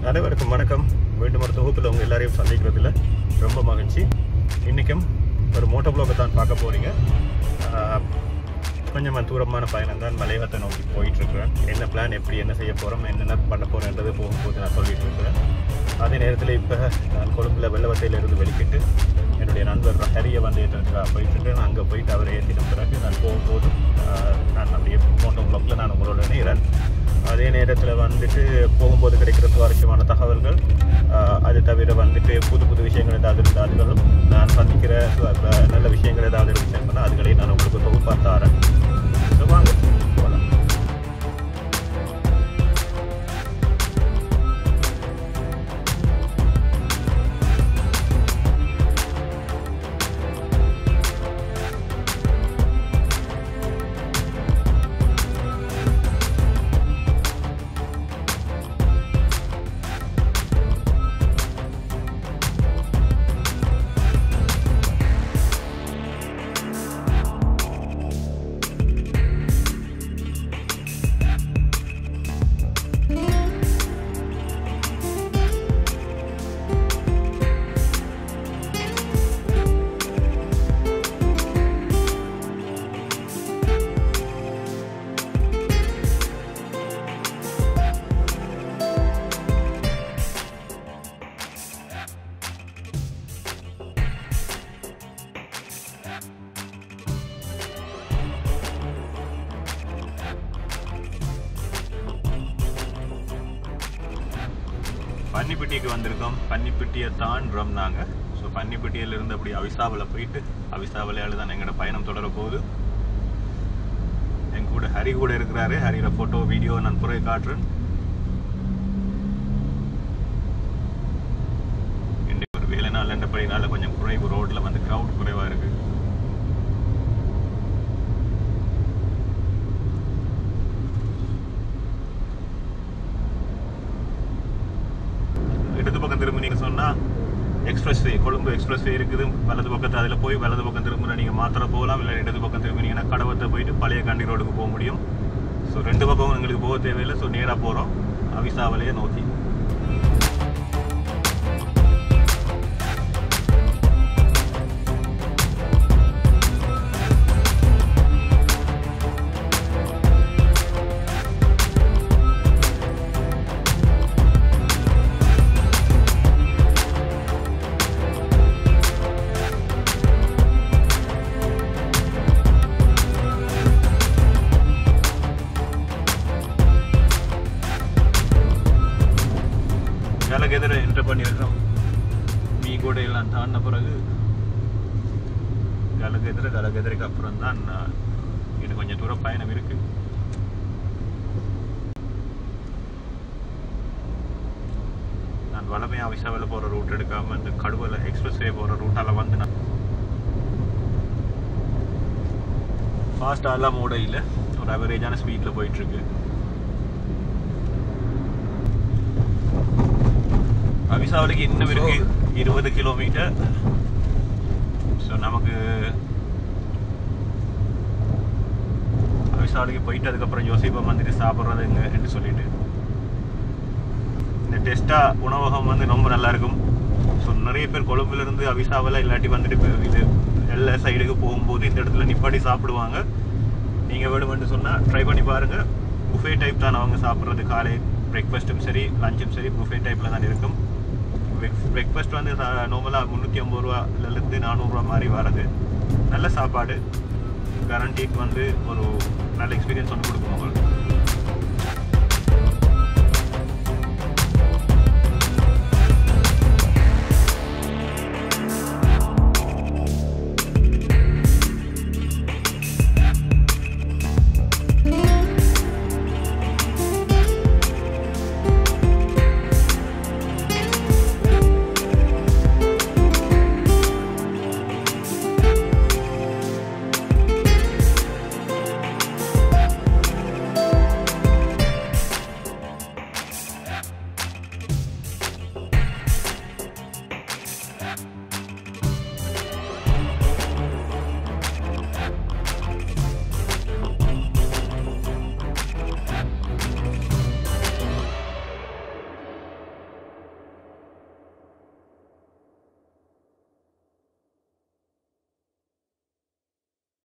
அனைவருக்கும் வணக்கம் மீண்டும் ஒரு தொகுப்பில் உங்கள் எல்லாரையும் சந்திக்கிறதுல ரொம்ப மகிழ்ச்சி இன்றைக்கும் ஒரு மோட்டோ ப்ளாகை தான் பார்க்க போகிறீங்க கொஞ்சம் தூரமான பயணம் தான் மலையகத்தை நோக்கி போயிட்டுருக்குறேன் என்ன பிளான் எப்படி என்ன செய்ய போகிறோம் என்னென்ன பண்ண போகிறேன்றது போகும்போது நான் சொல்லிட்டு இருக்கிறேன் அதே நேரத்தில் இப்போ நான் கொழும்பில் வெள்ளவத்தையிலிருந்து வெளிக்கிட்டு என்னுடைய நண்பர் ஹரியை வந்து ஏற்றிருக்கா போயிட்டு நான் அங்கே போயிட்டு அவரை ஏற்றின பிறகு நான் போகும்போது ஆஹ், நான் அப்படியே மோட்டோ ப்ளாகில் நான் உங்களோட இணைகிறேன் அதே நேரத்தில் வந்துட்டு போகும்போது கிடைக்கிற சுவாரஸ்யமான தகவல்கள் ஆஹ், அது தவிர வந்துட்டு புது புது விஷயங்கள் ஏதாவது இருந்தால் அதுகளும் நான் சந்திக்கிற சு- அஹ், நல்ல விஷயங்கள் ஏதாவது இருந்துச்சுன்னா அதுகளையும் நான் உங்களுக்கு தொகுப்பாக தரேன் So, வாங்க போகலாம் பன்னிப்பட்டிக்கு வந்திருக்கோம் பன்னிப்பட்டியை தாண்டுறோம் நாங்கள் ஸோ பன்னிப்பட்டியில இருந்து அப்படி அவிசாவில் போயிட்டு அவிசாவிலையால் தான் எங்களோட பயணம் தொடர போகுது என் கூட ஹரி கூட இருக்கிறாரு ஹரியோட ஃபோட்டோ வீடியோ நான் புறவை காட்டுறேன் இன்றைக்கு ஒரு வேலை நாள் என்றபடினால கொஞ்சம் குறைவு ரோட்டில் வந்து க்ரௌட் குறைவாக இருக்கு இடது பக்கம் திரும்ப நீங்க சொன்னா expressway Colombo expressway இருக்குது வலது பக்கத்து அதில் போய் வலது பக்கம் திரும்ப நீங்கள் மாத்திர போகலாம் இல்லை இடது பக்கம் திரும்பினீங்கன்னா கடவத்தை போயிட்டு பழைய கண்டி ரோடுக்கு போக முடியும் ஸோ ரெண்டு பக்கமும் எங்களுக்கு போக தேவையில்லை ஸோ நேராக போகிறோம் அவிசாவலையை நோக்கி எனக்கு எதிர என்டர் பண்ணியிருக்கோம் மீ கூட எல்லாம் தாண்டின பிறகு கலக்கு எதிர கலக்கு எதிரைக்கு அப்புறம் தான் நான் இது கொஞ்சம் தூரம் பயணம் இருக்கு நான் வளமையாக விசாவில் போகிற ரூட் எடுக்காமல் இந்த கடுவலை எக்ஸ்பிரஸ் வே போகிற ரூட்டால் வந்து நான் ஃபாஸ்டாலாம் மூட இல்லை ஒரு அவரேஜான ஸ்பீடில் போயிட்டுருக்கு அவிசாவலுக்கு இன்னும் இருக்கு இருபது கிலோமீட்டர் ஸோ நமக்கு அவிசாவலுக்கு போயிட்டு அதுக்கப்புறம் யோசிப்பம் வந்துட்டு சாப்பிட்றதுங்க என்று சொல்லிட்டு இந்த டெஸ்டா உணவகம் வந்து ரொம்ப நல்லா இருக்கும் ஸோ நிறைய பேர் கொழும்புல இருந்து அவிசாவில் இல்லாட்டி வந்துட்டு இப்ப இது எல்லா சைடுக்கு போகும்போது இந்த இடத்துல நிப்பாட்டி சாப்பிடுவாங்க நீங்கள் வேணுமென்று சொன்னால் ட்ரை பண்ணி பாருங்கள் புஃபே டைப் தான் அவங்க சாப்பிட்றது காலை பிரேக்ஃபாஸ்ட்டும் சரி லஞ்சும் சரி புஃபே டைப்பில் தான் இருக்கும் பிரேக்ஃபாஸ்ட் வந்து நார்மலாக முந்நூற்றி ஐம்பது ரூபாலேருந்து நானூறுரூவா மாதிரி வர்றது நல்ல சாப்பாடு கேரண்டீட் வந்து ஒரு நல்ல எக்ஸ்பீரியன்ஸ் வந்து கொடுக்கும் உங்களுக்கு